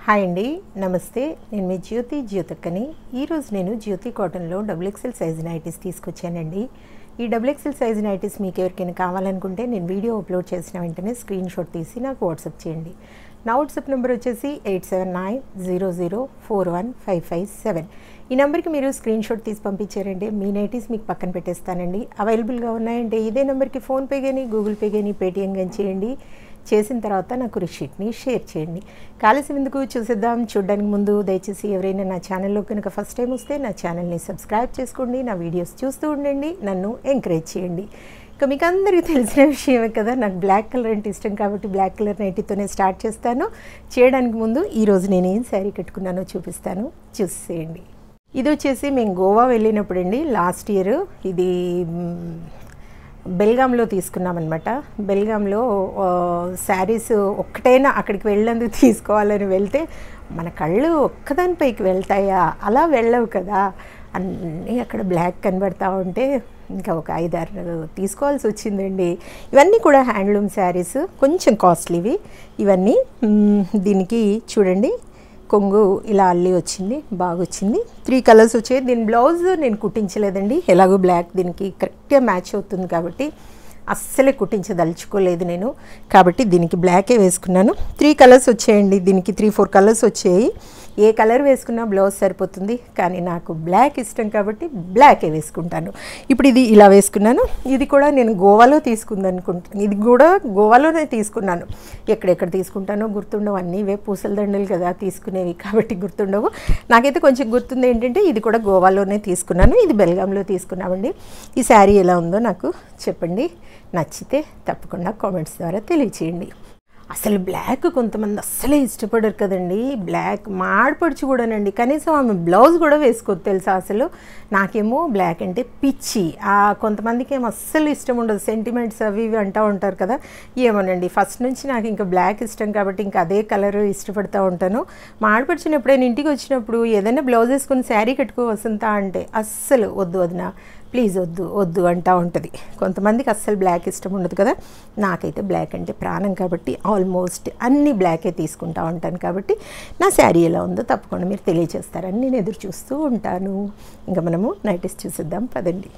hi అండి నమస్తే నేను మీ జ్యోతి జ్యోతక్కని ఈరోజు నేను జ్యోతి కాటన్లో డబుల్ ఎక్సెల్ సైజ్ నైటీస్ తీసుకొచ్చానండి ఈ డబుల్ ఎక్సెల్ సైజ్ నైటీస్ మీకు ఎవరికైనా కావాలనుకుంటే నేను వీడియో అప్లోడ్ చేసిన వెంటనే స్క్రీన్ షాట్ తీసి నాకు వాట్సాప్ చేయండి నా వాట్సాప్ నెంబర్ వచ్చేసి eight seven nine zero zero four one five five seven ఈ నెంబర్కి మీరు స్క్రీన్ షాట్ తీసి పంపించారంటే మీ నైటీస్ మీకు పక్కన పెట్టేస్తానండి అవైలబుల్గా ఉన్నాయంటే ఇదే నెంబర్కి ఫోన్పే కానీ గూగుల్ పే కానీ పేటిఎం కానీ చేయండి చేసిన తర్వాత నాకు రిషీట్ని షేర్ చేయండి కాలసి ఎందుకు చూసేద్దాం చూడడానికి ముందు దయచేసి ఎవరైనా నా ఛానల్లో కనుక ఫస్ట్ టైం వస్తే నా ఛానల్ని సబ్స్క్రైబ్ చేసుకోండి నా వీడియోస్ చూస్తూ ఉండండి నన్ను ఎంకరేజ్ చేయండి ఇక మీకు అందరికీ తెలిసిన విషయమే కదా నాకు బ్లాక్ కలర్ అంటే ఇష్టం కాబట్టి బ్లాక్ కలర్ నైటీతోనే స్టార్ట్ చేస్తాను చేయడానికి ముందు ఈరోజు నేను ఏం శారీ కట్టుకున్నానో చూపిస్తాను చూసేయండి ఇది వచ్చేసి మేము గోవా వెళ్ళినప్పుడు అండి లాస్ట్ ఇయర్ ఇది మ్, బెల్గాంలో తీసుకున్నామన్నమాట బెల్గాంలో శారీస్ ఒక్కటైనా అక్కడికి వెళ్ళేందుకు తీసుకోవాలని వెళ్తే మన కళ్ళు ఒక్కదానిపైకి వెళ్తాయా అలా వెళ్ళవు కదా అన్నీ అక్కడ బ్లాక్ కనబడతా ఉంటే ఇంకా ఒక ఐదారు తీసుకోవాల్సి వచ్చిందండి ఇవన్నీ కూడా హ్యాండ్లూమ్ శారీస్ కొంచెం కాస్ట్లీవి ఇవన్నీ మ్, దీనికి చూడండి కొంగు ఇలా అల్లి వచ్చింది బాగా వచ్చింది త్రీ కలర్స్ వచ్చాయి దీని బ్లౌజ్ నేను కుట్టించలేదండి ఎలాగో బ్లాక్ దీనికి కరెక్ట్గా మ్యాచ్ అవుతుంది కాబట్టి అస్సలే కుట్టించదలుచుకోలేదు నేను కాబట్టి దీనికి బ్లాకే వేసుకున్నాను త్రీ కలర్స్ వచ్చాయండి దీనికి త్రీ ఫోర్ కలర్స్ వచ్చాయి ఏ కలర్ వేసుకున్నా బ్లౌజ్ సరిపోతుంది కానీ నాకు బ్లాక్ ఇష్టం కాబట్టి బ్లాకే వేసుకుంటాను ఇప్పుడు ఇది ఇలా వేసుకున్నాను ఇది కూడా నేను గోవాలో తీసుకుంది అనుకుంటాను ఇది కూడా గోవాలోనే తీసుకున్నాను ఎక్కడెక్కడ తీసుకుంటానో గుర్తుండవు అన్నీ ఇవే పూసల దండలు కదా తీసుకునేవి కాబట్టి గుర్తుండవు నాకైతే కొంచెం గుర్తుంది ఏంటంటే ఇది కూడా గోవాలోనే తీసుకున్నాను ఇది బెల్గాంలో తీసుకున్నామండి ఈ శారీ ఎలా ఉందో నాకు చెప్పండి నచ్చితే తప్పకుండా కామెంట్స్ ద్వారా తెలియచేయండి అసలు బ్లాక్ కొంతమంది అస్సలే ఇష్టపడరు కదండి బ్లాక్ మాడపడుచు కూడానండి కనీసం ఆమె బ్లౌజ్ కూడా వేసుకోదు తెలుసా అసలు నాకేమో బ్లాక్ అంటే పిచ్చి ఆ కొంతమందికి ఏమో అస్సలు ఇష్టం ఉండదు సెంటిమెంట్స్ అవి ఇవి అంటూ ఉంటారు కదా ఏమోనండి ఫస్ట్ నుంచి నాకు ఇంకా బ్లాక్ ఇష్టం కాబట్టి ఇంకా అదే కలర్ ఇష్టపడుతూ ఉంటాను మా ఆడపడిచిన ఎప్పుడైనా ఇంటికి వచ్చినప్పుడు ఏదైనా బ్లౌజ్ వేసుకొని శారీ కట్టుకో వసంత అంటే అస్సలు వద్దు వదిన ప్లీజ్ వద్దు వద్దు అంటూ ఉంటుంది కొంతమందికి అస్సలు బ్లాక్ ఇష్టం ఉండదు కదా నాకైతే బ్లాక్ అంటే ప్రాణం కాబట్టి ఆల్మోస్ట్ అన్ని బ్లాకే తీసుకుంటా ఉంటాను కాబట్టి నా శారీ ఎలా ఉందో తప్పకుండా మీరు తెలియజేస్తారని నేను ఎదురు చూస్తూ ఉంటాను ఇంకా మనము నైటీస్ చూసేద్దాం పదండి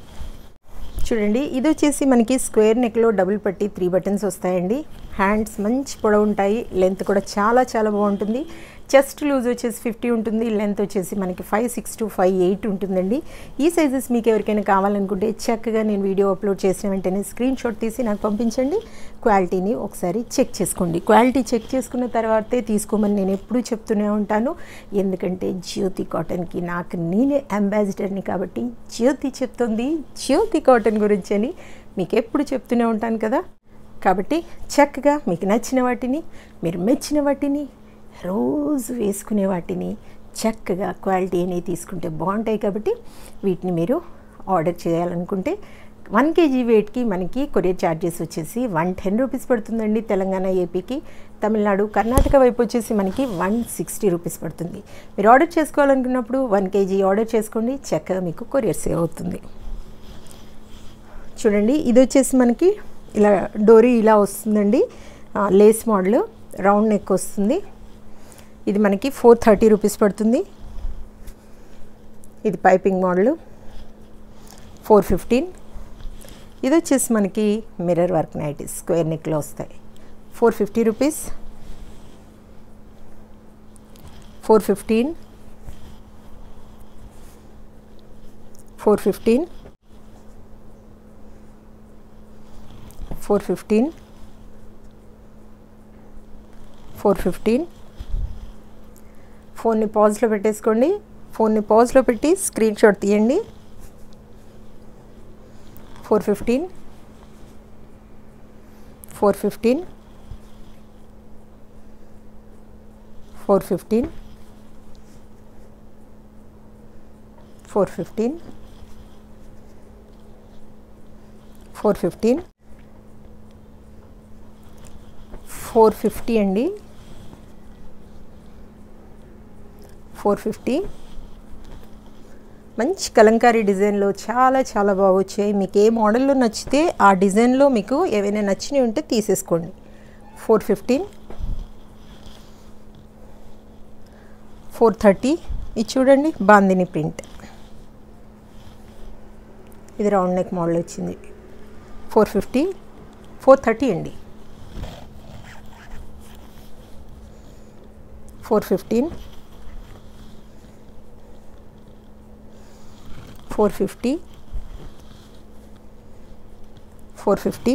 చూడండి ఇది వచ్చేసి మనకి స్క్వేర్ నెక్లో డబుల్ పట్టి త్రీ బటన్స్ వస్తాయండి హ్యాండ్స్ మంచి పొడవు ఉంటాయి లెంత్ కూడా చాలా చాలా బాగుంటుంది చెస్ట్ లూజ్ వచ్చేసి ఫిఫ్టీ ఉంటుంది లెంత్ వచ్చేసి మనకి five six two five eight ఉంటుందండి ఈ సైజెస్ మీకు ఎవరికైనా కావాలనుకుంటే చక్కగా నేను వీడియో అప్లోడ్ చేసిన వెంటనే స్క్రీన్ షాట్ తీసి నాకు పంపించండి క్వాలిటీని ఒకసారి చెక్ చేసుకోండి క్వాలిటీ చెక్ చేసుకున్న తర్వాతే తీసుకోమని నేను ఎప్పుడూ చెప్తూనే ఉంటాను ఎందుకంటే జ్యోతి కాటన్కి నాకు నేనే అంబాసిడర్ని కాబట్టి జ్యోతి చెప్తుంది జ్యోతి కాటన్ గురించి అని మీకు ఎప్పుడు చెప్తూనే ఉంటాను కదా కాబట్టి చక్కగా మీకు నచ్చిన వాటిని మీరు మెచ్చిన వాటిని రోజు వేసుకునే వాటిని చక్కగా క్వాలిటీ అనేవి తీసుకుంటే బాగుంటాయి కాబట్టి వీటిని మీరు ఆర్డర్ చేయాలనుకుంటే వన్ కేజీ వెయిట్కి మనకి కొరియర్ ఛార్జెస్ వచ్చేసి వన్ టెన్ రూపీస్ పడుతుందండి తెలంగాణ ఏపీకి తమిళనాడు కర్ణాటక వైపు వచ్చేసి మనకి వన్ సిక్స్టీ రూపీస్ పడుతుంది మీరు ఆర్డర్ చేసుకోవాలనుకున్నప్పుడు వన్ కేజీ ఆర్డర్ చేసుకోండి చక్కగా మీకు కొరియర్ సేవ్ అవుతుంది చూడండి ఇది వచ్చేసి మనకి ఇలా డోరీ ఇలా వస్తుందండి ఆ, లేస్ మోడల్ రౌండ్ నెక్ వస్తుంది ఇది మనకి ఫోర్ థర్టీ రూపీస్ పడుతుంది ఇది పైపింగ్ మోడల్ ఫోర్ ఫిఫ్టీన్ ఇది వచ్చేసి మనకి మిర్రర్ వర్క్ నైటీస్ స్క్వేర్ నెక్లో వస్తాయి four fifty rupees four fifteen four fifteen four fifteen four fifteen ఫోన్ని పాజ్లో పెట్టేసుకోండి ఫోన్ని పాజ్లో పెట్టి స్క్రీన్ షాట్ తీయండి four fifteen four fifteen four fifteen four fifteen four fifteen four fifty అండి ఫోర్ ఫిఫ్టీ మంచి కలంకారీ డిజైన్లో చాలా చాలా బాగా వచ్చాయి మీకు ఏ మోడల్లో నచ్చితే ఆ డిజైన్లో మీకు ఏవైనా నచ్చినవి ఉంటే తీసేసుకోండి ఫోర్ ఫిఫ్టీన్ ఫోర్ థర్టీ ఇది చూడండి బాందిని ప్రింట్ ఇది రౌండ్ నెక్ మోడల్ వచ్చింది ఫోర్ ఫిఫ్టీ ఫోర్ థర్టీ అండి four fifteen four fifty four fifty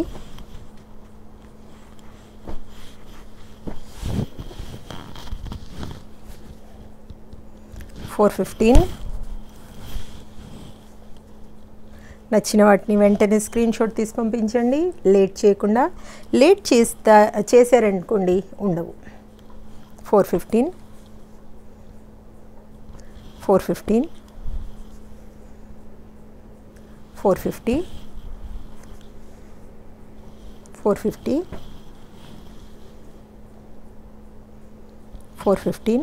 four fifteen నచ్చిన వాటిని వెంటనే స్క్రీన్ షాట్ తీసి పంపించండి లేట్ చేయకుండా లేట్ చేస్తా చేశారనుకోండి ఉండవు four fifteen four fifteen four fifty four fifty four fifteen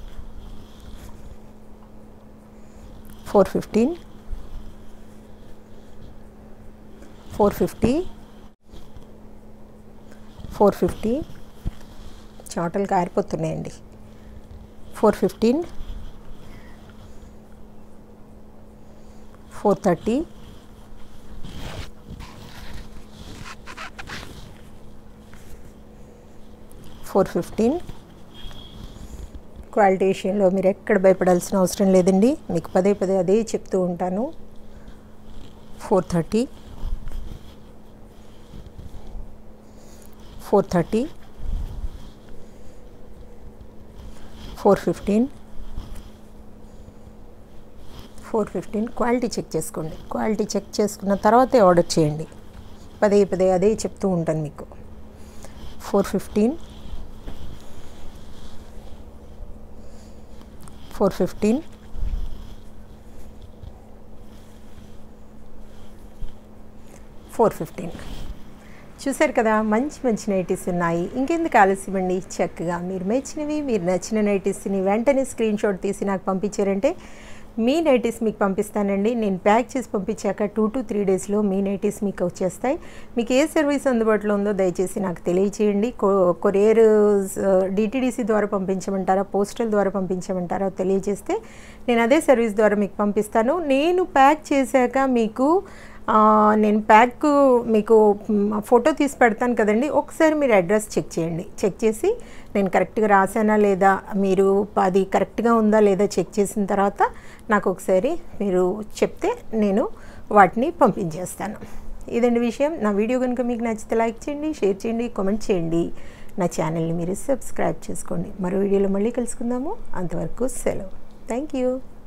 four fifteen four fifty four fifty చాటలు కారిపోతున్నాయండి four fifteen four thirty four fifteen quality విషయంలో మీరు ఎక్కడ భయపడాల్సిన అవసరం లేదండి మీకు పదే పదే అదే చెప్తూ ఉంటాను four thirty four thirty four fifteen four fifteen quality check చేసుకోండి క్వాలిటీ చెక్ చేసుకున్న తర్వాతే ఆర్డర్ చేయండి పదే పదే అదే చెప్తూ ఉంటాను మీకు four fifteen four fifteen four fifteen చూసారు కదా మంచి మంచి నైటీస్ ఉన్నాయి ఇంకెందుకు ఆలస్యమండి చక్కగా మీరు మెచ్చినవి మీరు నచ్చిన నైటీస్ని వెంటనే స్క్రీన్ షాట్ తీసి నాకు పంపించారంటే మీ నైటీస్ మీకు పంపిస్తానండి నేను ప్యాక్ చేసి పంపించాక టూ టు త్రీ డేస్లో మీ నైటీస్ మీకు వచ్చేస్తాయి మీకు ఏ సర్వీస్ అందుబాటులో ఉందో దయచేసి నాకు తెలియచేయండి కొరియర్ డిటీడీసీ ద్వారా పంపించమంటారా పోస్టల్ ద్వారా పంపించమంటారా తెలియజేస్తే నేను అదే సర్వీస్ ద్వారా మీకు పంపిస్తాను నేను ప్యాక్ చేశాక మీకు నేను ప్యాక్ మీకు ఫోటో తీసి పెడతాను కదండి ఒకసారి మీరు అడ్రస్ చెక్ చేయండి చెక్ చేసి నేను కరెక్ట్గా రాసానా లేదా మీరు అది కరెక్ట్గా ఉందా లేదా చెక్ చేసిన తర్వాత నాకు ఒకసారి మీరు చెప్తే నేను వాటిని పంపించేస్తాను ఇదండి విషయం నా వీడియో కనుక మీకు నచ్చితే లైక్ చేయండి షేర్ చేయండి కామెంట్ చేయండి నా ఛానల్ని మీరు సబ్స్క్రైబ్ చేసుకోండి మరో వీడియోలో మళ్ళీ కలుసుకుందాము అంతవరకు సెలవు థ్యాంక్ యూ